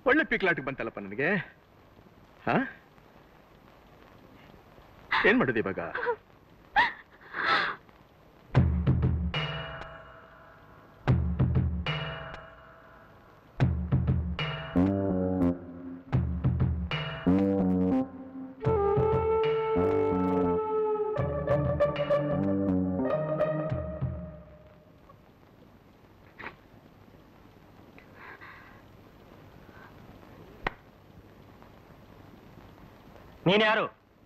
ಒಳ್ಳೆ ಪಿಕ್ಲಾಟಿಗೆ ಬಂತಲ್ಲಪ್ಪ ನನಗೆ ಹಾ ಏನ್ ಮಾಡುದು ಇವಾಗ ನೀನ್ ಯಾರು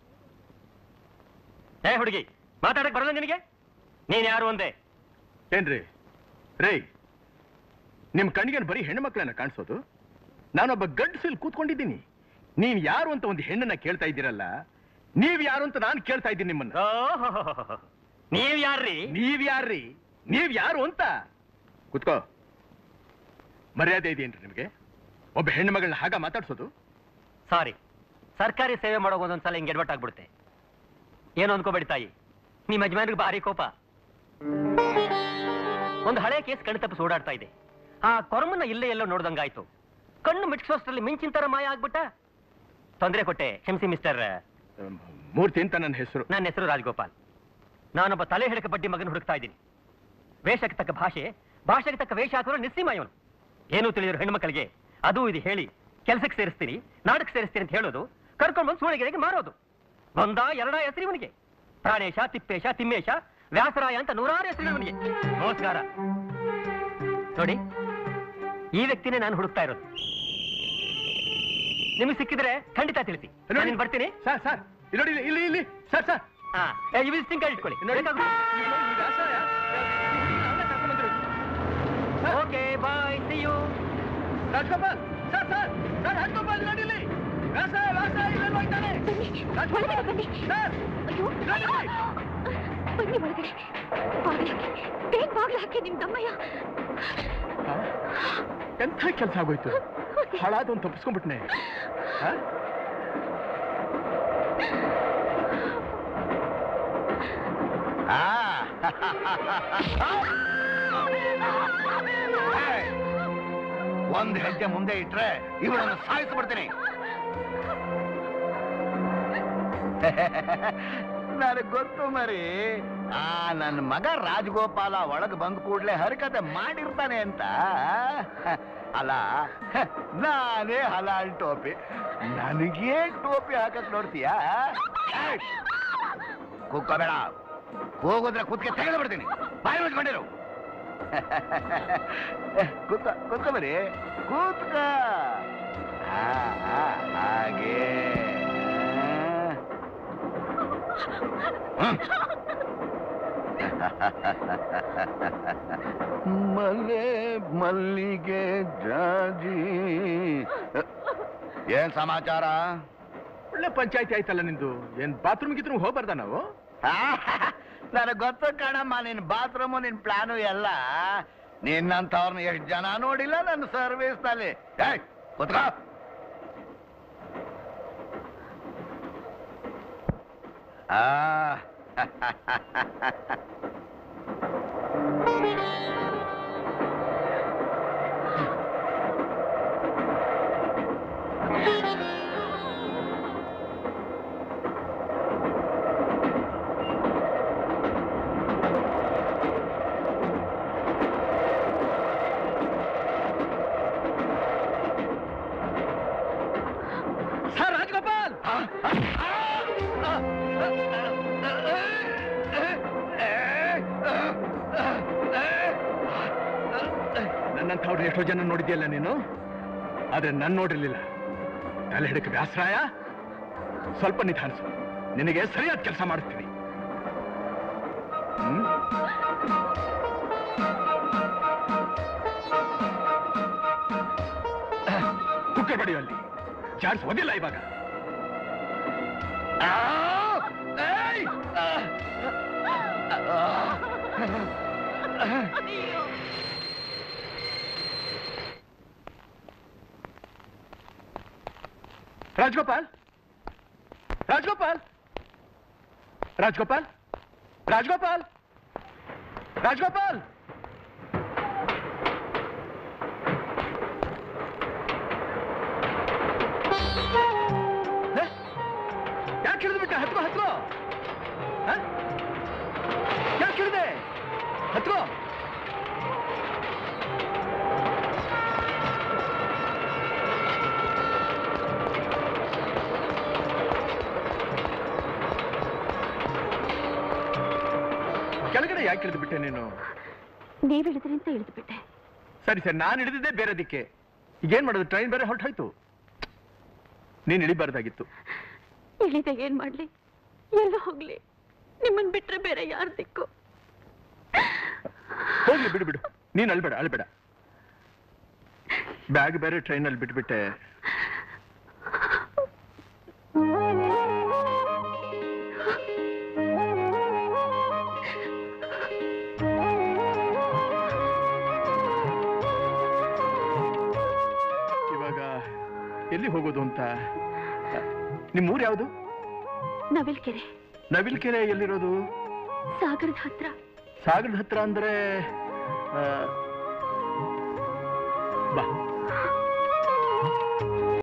ಏ ಹುಡುಗಿ ಮಾತಾಡಕ್ ಬರಲ್ಲ ನಿನಗೆ ನೀನ್ ಯಾರು ಒಂದೇ ಏನ್ರಿ ರೇ ನಿಮ್ ಕಣ್ಣಿಗೆ ಬರೀ ಹೆಣ್ಣು ಮಕ್ಕಳನ್ನ ಕಾಣಿಸೋದು ನಾನೊಬ್ಬ ಗಂಡಸಲ್ಲಿ ಕೂತ್ಕೊಂಡಿದ್ದೀನಿ ನೀವ್ ಯಾರು ಅಂತ ಒಂದು ಹೆಣ್ಣನ್ನ ಕೇಳ್ತಾ ಇದ್ದೀರಲ್ಲ ನೀವ್ ಯಾರು ಅಂತ ನಾನು ಕೇಳ್ತಾ ಇದ್ದೀನಿ ನಿಮ್ಮನ್ನ ಓಹೋಹೋಹೋಹೋ. ನೀವ್ ಯಾರ್ರಿ ನೀವ್ ಯಾರ್ರಿ ನೀವ್ ಯಾರು ಅಂತ ಕುತ್ಕೋ ಮರ್ಯಾದೆ ಇದೆಯೇನ್ರಿ ನಿಮ್ಗೆ ಒಬ್ಬ ಹೆಣ್ಣು ಮಗಳನ್ನ ಹಾಗ ಮಾತಾಡ್ಸೋದು ಸಾರಿ ಸರ್ಕಾರಿ ಸೇವೆ ಮಾಡೋ ಒಂದೊಂದ್ಸಲ ಹಿಂಗೆ ಎಡ್ವಟ್ ಆಗ್ಬಿಡುತ್ತೆ ಏನು ಅನ್ಕೋಬೇಡಿ ತಾಯಿ ನಿಮ್ಮ ಯಜಮಾನ್ರಿಗೆ ಭಾರಿ ಕೋಪ ಒಂದು ಹಳೆ ಕೇಸ್ ಕಣ್ಣು ತಪ್ಪಿಸಿ ಓಡಾಡ್ತಾ ಇದೆ ಆ ಕೊರಮನ್ನ ಇಲ್ಲೇ ಎಲ್ಲೋ ನೋಡ್ದಂಗಾಯ್ತು ಕಣ್ಣು ಮಿಟ್ಸೋಷ್ಟರಲ್ಲಿ ಮಿಂಚಿನ ತರ ಮಾಯ ಆಗ್ಬಿಟ್ಟ ತೊಂದರೆ ಕೊಟ್ಟೆ ಕ್ಷಮಿಸಿ ಮಿಸ್ಟರ್ ಅಮ್, ಮೂರ್ತಿ ಅಂತ ನನ್ನ ಹೆಸರು ನನ್ನ ಹೆಸರು ರಾಜಗೋಪಾಲ್ ನಾನೊಬ್ಬ ತಲೆ ಹಿಡಕ ಬಡ್ಡಿ ಮಗನ ಹುಡುಕ್ತಾ ಇದ್ದೀನಿ ವೇಷಕ್ಕೆ ತಕ್ಕ ಭಾಷೆ ಭಾಷೆಗೆ ತಕ್ಕ ವೇಷ ಹಾಕಿರೋ ನಿಸ್ಸೀಮ ಇವನು ಏನು ತಿಳಿದಿರೋ ಹೆಣ್ಮಕ್ಳಿಗೆ ಅದು ಇದು ಹೇಳಿ ಕೆಲಸಕ್ಕೆ ಸೇರಿಸ್ತೀನಿ ನಾಟಕ ಸೇರಿಸ್ತೀನಿ ಅಂತ ಹೇಳೋದು ಕರ್ಕೊಂಡು ಬಂದು ಸೂಳೆಗೆರೆಗೆ ಮಾರೋದು ಒಂದ ಎರಡ ಹೆಸರು ಇವನಿಗೆ ಪ್ರಾಣೇಶ ತಿಪ್ಪೇಶ ತಿಮ್ಮೇಶ ವ್ಯಾಸರಾಯ ಅಂತ ನೂರಾರು ಹೆಸರು ಇವನಿಗೆ ನಮಸ್ಕಾರ ನೋಡಿ ಈ ವ್ಯಕ್ತಿನೇ ನಾನು ಹುಡುಕ್ತಾ ಇರೋದು ನಿಮಗೆ ಸಿಕ್ಕಿದ್ರೆ ಖಂಡಿತ ತಿಳಿಸಿ ನಾನು ಇನ್ನು ಬರ್ತೀನಿ ಸರ್ ಸರ್ ಇಲ್ಲಿ ನೋಡಿ ಇಲ್ಲಿ, ಇಲ್ಲಿ ಇಲ್ಲಿ ಸರ್ ಸರ್ ಹಾ ಈ ವಿಸಿಟಿಂಗ್ ಕಾರ್ಡ್ ಇಟ್ಕೊಳ್ಳಿ ನೋಡಿ ಬೇಕಾದ್ರೆ- ಇವ್ನು- ಈ ವ್ಯಾಸಾಯ, ಈ ಹುಡುಗಿನ ಅವನೇ ಕರ್ಕೊಂಡ್ ಬಂದಿರೋದು. Sir, okay bye see you Rajgopal sir sir sir Rajgopal ನೋಡಿ ಇಲ್ಲಿ ವ್ಯಾಸಾಯ ವ್ಯಾಸಾಯ ಇಲ್ಲೆಲ್ಲೋ ಇದ್ದಾನೆ ಬನ್ನಿ ರಾಜ್ಗೋಪಾಲ್ ಒಳಗಡೆ ಬನ್ನಿ ಸರ್ ಅಯ್ಯೋ ನೋಡಿ ಇಲ್ಲಿ. ಬನ್ನಿ ಒಳಗಡೆ ಬಾಗ್ಲು ಹಾಕಿ ಬೇಗ ಬಾಗ್ಲು ಹಾಕಿ ನಿಮ್ ದಮ್ಮಯ್ಯ ಆ? ಎಂಥ ಕೆಲಸ ಆಗೋಯ್ತು ಹಾಳಾದೊಂದು ತಪ್ಪಿಸ್ಕೊಂಡ್ಬಿಟ್ನೆ ಆ? ಒಂದ್ ಹೆಜ್ಜೆ ಮುಂದೆ ಇಟ್ರೆ ಇವಳನ್ನು ಸಾಯಿಸ್ಬಿಡ್ತೀನಿ ನನಗ್ ಗೊತ್ತು ಮರಿ ಆ ನನ್ನ ಮಗ ರಾಜಗೋಪಾಲ ಒಳಗ್ ಬಂದ ಕೂಡ್ಲೆ ಹರಕತೆ ಮಾಡಿರ್ತಾನೆ ಅಂತ ಅಲ್ಲ ನಾನೇ ಹಲಾಲ್ ಟೋಪಿ ನನಗೇ ಟೋಪಿ ಹಾಕಕ್ ನೋಡ್ತೀಯಾ ಏಯ್! ಕೂಗ್ಕೋಬೇಡ ಕೂಗಿದ್ರೆ ಕುತ್ತಿಗೆ ತೆಗೆದು ಬಿಡ್ತೀನಿ ಬಾಯಿ ಮುಚ್ಕೊಂಡಿರು ಕೂತ ಕೂತ್ಕೊಬರಿ ಕೂತ್ಕ ಆ, ಆ, ಹಾಗೆ ಆ. ಹ್ಮ್. ಮಲ್ಲೆ ಮಲ್ಲಿಗೆ ಜಾಜಿ ಏನ್ ಸಮಾಚಾರ ಒಳ್ಳೆ ಪಂಚಾಯತಿ ಆಯ್ತಲ್ಲ ನಿಂದು ಏನ್ ಬಾತ್ರೂಮ್ ಗಿತ್ರೂಮ್ ಹೋಗ್ಬಾರ್ದ ನಾವು ನನಗೆ ಗೊತ್ತು ಕಣಮ್ಮ ನಿನ್ ಬಾತ್ರೂಮು ನಿನ್ ಪ್ಲಾನು ಎಲ್ಲ ನಿನ್ನಂಥವ್ರನ್ನ ಎಷ್ಟು ಜನ ನೋಡಿಲ್ಲ ನನ್ನ ಸರ್ವಿಸ್ ನಲ್ಲಿ ಏಯ್ ಕೂತ್ಕೋ ಆ ಸರ್ ರಾಜಗೋಪಾಲ್ ನನ್ನಂಥವ್ರು ಎಷ್ಟೋ ಜನ ನೋಡಿದ್ಯಲ್ಲ ನೀನು ಆದ್ರೆ ನನ್ ನೋಡಿರ್ಲಿಲ್ಲ ತಲೆ ಹಿಡಕ ವ್ಯಾಸರಾಯ ಸ್ವಲ್ಪ ನಿಧಾನಿಸು ನಿನಗೆ ಸರಿಯಾದ ಕೆಲಸ ಮಾಡಿಸ್ತೀನಿ ಹ್ಮ್? ಕುಕ್ಕರ್ ಬಡಿಯೋ ಅಲ್ಲಿ ಚಾರ್ಜ್ ಹೋಗಿಲ್ಲ ಇವಾಗ ರಾಜಗೋಪಾಲ್ ರಾಜಗೋಪಾಲ್ ರಾಜಗೋಪಾಲ್ ರಾಜಗೋಪಾಲ್ ರಾಜಗೋಪಾಲ್ ಹತ್ಕೋ ಕೆಳಗಡೆ ಯಾಕೆ ಇಳಿದು ಬಿಟ್ಟೆ ನೀನು ನೀವ್ ಹೇಳಿದ್ರಿ ಅಂತ ಇಳಿದು ಬಿಟ್ಟೆ ಸರಿ ಸರಿ ನಾನು ಹಿಡಿದಿದ್ದೆ ಬೇರೆದಕ್ಕೆ ಈಗೇನ್ ಮಾಡೋದು ಟ್ರೈನ್ ಬೇರೆ ಹೊರಟೋಯ್ತು ನೀನ್ ಇಳಿಬಾರ್ದಾಗಿತ್ತು ಇಳಿದ ಏನ್ ಮಾಡ್ಲಿ ಎಲ್ಲ ಹೋಗ್ಲಿ ನಿಮ್ಮನ್ ಬಿಟ್ರೆ ಬೇರೆ ಯಾರ್ ದಿಕ್ಕು ಹೋಗ್ಲಿ ಬಿಡು ಬಿಡು ನೀನ್ ಅಳ್ಬೇಡ ಅಳ್ಬೇಡ ಬ್ಯಾಗ್ ಬೇರೆ ಟ್ರೈನಲ್ಲಿ ಬಿಟ್ಬಿಟ್ಟೆ ಇವಾಗ ಎಲ್ಲಿ ಹೋಗೋದು ಅಂತ ನಿಮ್ಮ ಊರು ಯಾವುದು ನವಿಲ್ಕೆರೆ ನವಿಲ್ಕೆರೆ ಎಲ್ಲಿರೋದು ಸಾಗರದ ಹತ್ರ ಸಾಗರದ ಹತ್ರ ಅಂದ್ರೆ ಆ,